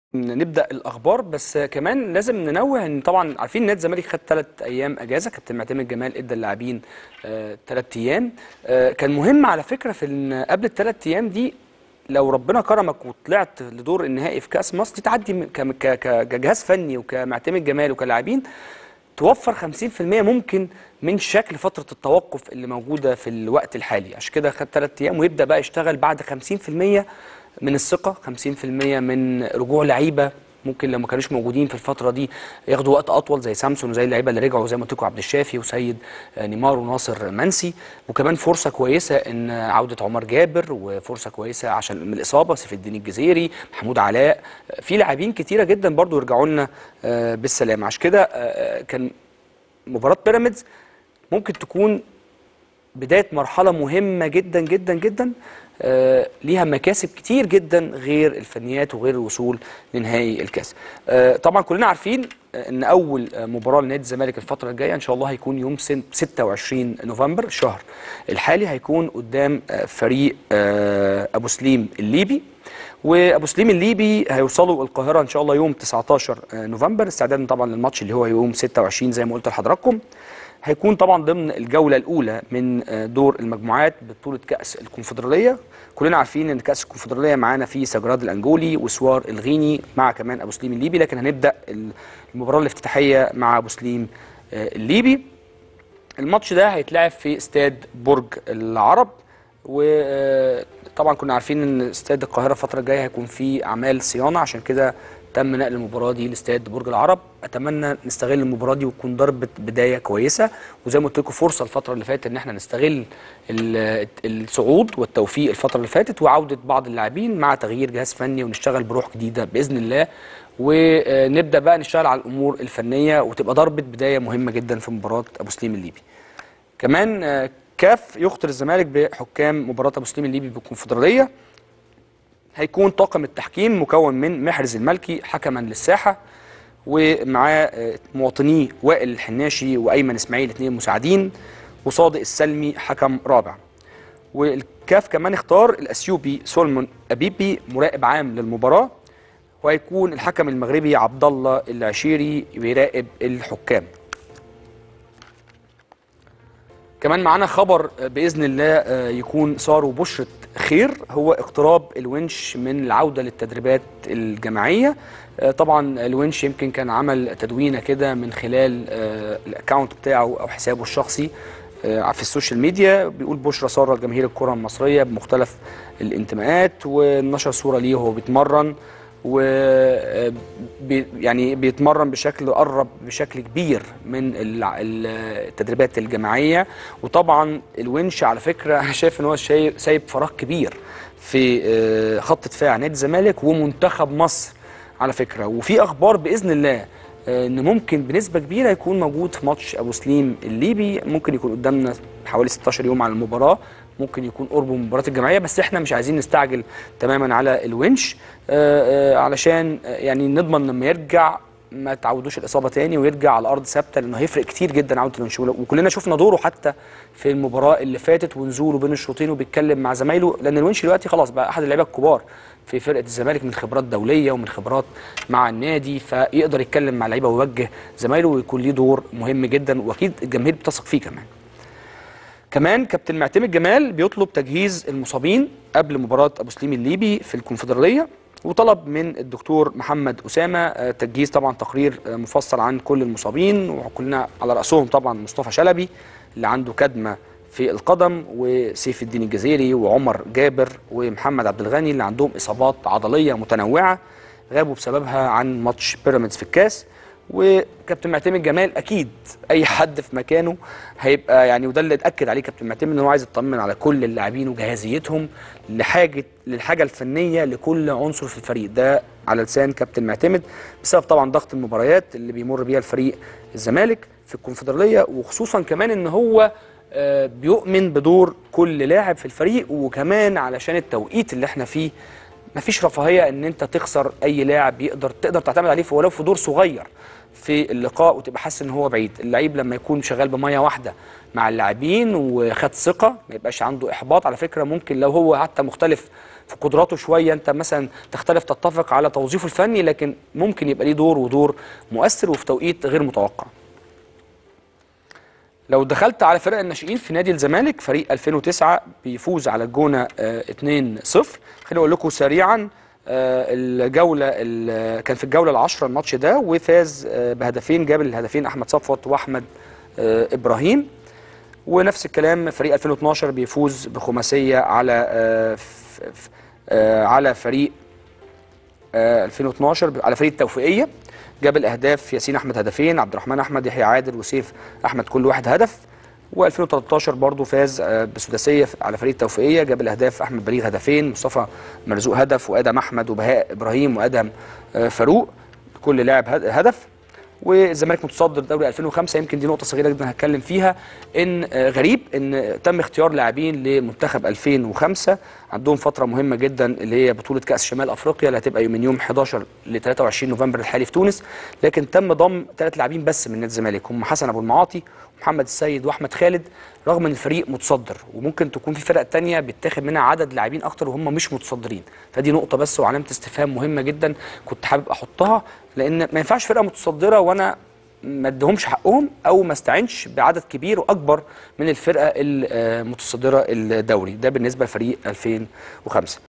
نبدا الاخبار بس كمان لازم ننوه ان طبعا عارفين نادي الزمالك خد ثلاث ايام اجازه كابتن معتمد جمال ادى اللاعبين ثلاث ايام آه، كان مهم على فكره في إن قبل الثلاث ايام دي لو ربنا كرمك وطلعت لدور النهائي في كاس مصر دي تعدي من- ك- ك- كجهاز فني وكمعتمد جمال وكلاعبين توفر 50% ممكن من شكل فتره التوقف اللي موجوده في الوقت الحالي عشان كده خد ثلاث ايام ويبدا بقى يشتغل بعد 50% من الثقه 50% من رجوع لعيبه ممكن لو ما كانوش موجودين في الفتره دي ياخدوا وقت اطول زي سامسون وزي اللعيبه اللي رجعوا زي ما قلت لكم عبد الشافي وسيد آه، نيمار وناصر منسي وكمان فرصه كويسه ان عوده عمر جابر وفرصه كويسه عشان من الاصابه سيف الدين الجزيري محمود علاء آه، في لاعبين كتيره جدا برضو يرجعوا لنا آه، بالسلامه عشان كده آه، كان مباراه بيراميدز ممكن تكون بدايه مرحله مهمه جدا جدا جدا آه، ليها مكاسب كتير جدا غير الفنيات وغير الوصول لنهائي الكاس آه، طبعا كلنا عارفين آه، ان اول آه، مباراه لنادي الزمالك الفتره الجايه ان شاء الله هيكون يوم سن- 26 نوفمبر الشهر الحالي هيكون قدام آه، فريق آه، ابو سليم الليبي وابو سليم الليبي هيوصلوا القاهره ان شاء الله يوم 19 نوفمبر استعدادا طبعا للماتش اللي هو يوم 26 زي ما قلت لحضراتكم هيكون طبعا ضمن الجوله الاولى من آه، دور المجموعات ببطوله كاس الكونفدراليه كلنا عارفين ان كاس الكونفدراليه معانا في سجراد الانجولي وسوار الغيني مع كمان ابو سليم الليبي لكن هنبدا المباراه الافتتاحيه مع ابو سليم آه، الليبي الماتش ده هيتلعب في استاد برج العرب وطبعا كنا عارفين ان استاد القاهره الفتره الجايه هيكون فيه اعمال صيانه عشان كده تم نقل المباراه دي لاستاد برج العرب اتمنى نستغل المباراه دي وتكون ضربه بدايه كويسه وزي ما قلت لكم فرصه الفتره اللي فاتت ان احنا نستغل ال- الصعود والتوفيق الفتره اللي فاتت وعوده بعض اللاعبين مع تغيير جهاز فني ونشتغل بروح جديده باذن الله ونبدا بقى نشتغل على الامور الفنيه وتبقى ضربه بدايه مهمه جدا في مباراه ابو سليم الليبي كمان آه، كاف يخطر الزمالك بحكام مباراه ابو سليم الليبي بالكونفدراليه هيكون طاقم التحكيم مكون من محرز الملكي حكما للساحه ومعاه آه، مواطنيه وائل الحناشي وايمن اسماعيل اثنين مساعدين وصادق السلمي حكم رابع والكاف كمان اختار الاثيوبي سولمون ابيبي مراقب عام للمباراه وهيكون الحكم المغربي عبد الله العشيري بيراقب الحكام كمان معانا خبر باذن الله آه، يكون صار وبشره خير هو اقتراب الونش من العوده للتدريبات الجماعيه آه، طبعا الونش يمكن كان عمل تدوينه كده من خلال آه، الاكونت بتاعه او حسابه الشخصي آه، في السوشيال ميديا بيقول بشرى ساره جماهير الكره المصريه بمختلف الانتماءات ونشر صوره ليه وهو بيتمرن و آه، بي يعني بيتمرن بشكل قرب بشكل كبير من الع- ال- التدريبات الجماعيه وطبعا الونش على فكره انا شايف ان هو شايف سايب فراغ كبير في آه، خط دفاع نادي الزمالك ومنتخب مصر على فكره وفي اخبار باذن الله آه، ان ممكن بنسبه كبيره يكون موجود في ماتش ابو سليم الليبي ممكن يكون قدامنا حوالي 16 يوم على المباراه ممكن يكون قرب من المباراه الجماعيه بس احنا مش عايزين نستعجل تماما على الونش آه، آه، علشان آه، يعني نضمن لما يرجع ما تعودوش الاصابه تاني ويرجع على ارض ثابته لانه هيفرق كتير جدا عوده الونش وكلنا شفنا دوره حتى في المباراه اللي فاتت ونزوله بين الشوطين وبيتكلم مع زمايله لان الونش دلوقتي خلاص بقى احد اللعيبه الكبار في فرقه الزمالك من خبرات دوليه ومن خبرات مع النادي فيقدر يتكلم مع اللعيبه ويوجه زمايله ويكون ليه دور مهم جدا واكيد الجماهير بتثق فيه كمان كمان كابتن معتمد جمال بيطلب تجهيز المصابين قبل مباراة أبو سليم الليبي في الكونفدرالية وطلب من الدكتور محمد أسامة آه، تجهيز طبعا تقرير آه، مفصل عن كل المصابين وكلنا على رأسهم طبعا مصطفى شلبي اللي عنده كدمة في القدم وسيف الدين الجزيري وعمر جابر ومحمد عبد الغني اللي عندهم إصابات عضلية متنوعة غابوا بسببها عن ماتش بيراميدز في الكاس وكابتن معتمد جمال اكيد اي حد في مكانه هيبقى يعني وده اللي اتاكد عليه كابتن معتمد ان هو عايز يطمن على كل اللاعبين وجاهزيتهم لحاجه للحاجه الفنيه لكل عنصر في الفريق ده على لسان كابتن معتمد بسبب طبعا ضغط المباريات اللي بيمر بيها الفريق الزمالك في الكونفدراليه وخصوصا كمان ان هو آه، بيؤمن بدور كل لاعب في الفريق وكمان علشان التوقيت اللي احنا فيه مفيش رفاهيه ان انت تخسر اي لاعب يقدر تقدر تعتمد عليه ولو في دور صغير في اللقاء وتبقى حاسس ان هو بعيد اللعيب لما يكون شغال بميه واحده مع اللاعبين وخد ثقه ما يبقاش عنده احباط على فكره ممكن لو هو حتى مختلف في قدراته شويه انت مثلا تختلف تتفق على توظيفه الفني لكن ممكن يبقى ليه دور ودور مؤثر وفي توقيت غير متوقع لو دخلت على فرق الناشئين في نادي الزمالك فريق 2009 بيفوز على الجونه آه، 2-0 خليني اقول لكم سريعا آه، الجوله ال- كان في الجوله العشرة الماتش ده وفاز آه، بهدفين جاب الهدفين احمد صفوت واحمد آه، ابراهيم ونفس الكلام فريق 2012 بيفوز بخماسيه على آه، ف- ف- آه، على فريق آه، 2012 على فريق التوفيقيه جاب الاهداف ياسين احمد هدفين عبد الرحمن احمد يحيى عادل وسيف احمد كل واحد هدف و2013 برضه فاز آه، بسداسيه على فريق التوفيقيه جاب الاهداف احمد بليغ هدفين مصطفى مرزوق هدف وادم احمد وبهاء ابراهيم وادم آه، فاروق كل لاعب هد- هدف والزمالك متصدر دوري 2005 يمكن دي نقطه صغيره جدا هتكلم فيها ان آه، غريب ان تم اختيار لاعبين لمنتخب 2005 عندهم فتره مهمه جدا اللي هي بطوله كاس شمال افريقيا اللي هتبقى من يوم 11 ل 23 نوفمبر الحالي في تونس لكن تم ضم ثلاث لاعبين بس من نادي الزمالك هم حسن ابو المعاطي ومحمد السيد واحمد خالد رغم ان الفريق متصدر وممكن تكون في فرق تانية بيتاخد منها عدد لاعبين اكتر وهم مش متصدرين فدي نقطه بس وعلامه استفهام مهمه جدا كنت حابب احطها لان ما ينفعش فرقه متصدره وانا ما اديهمش حقهم او ما استعنش بعدد كبير واكبر من الفرقه المتصدره الدوري ده بالنسبه لفريق 2005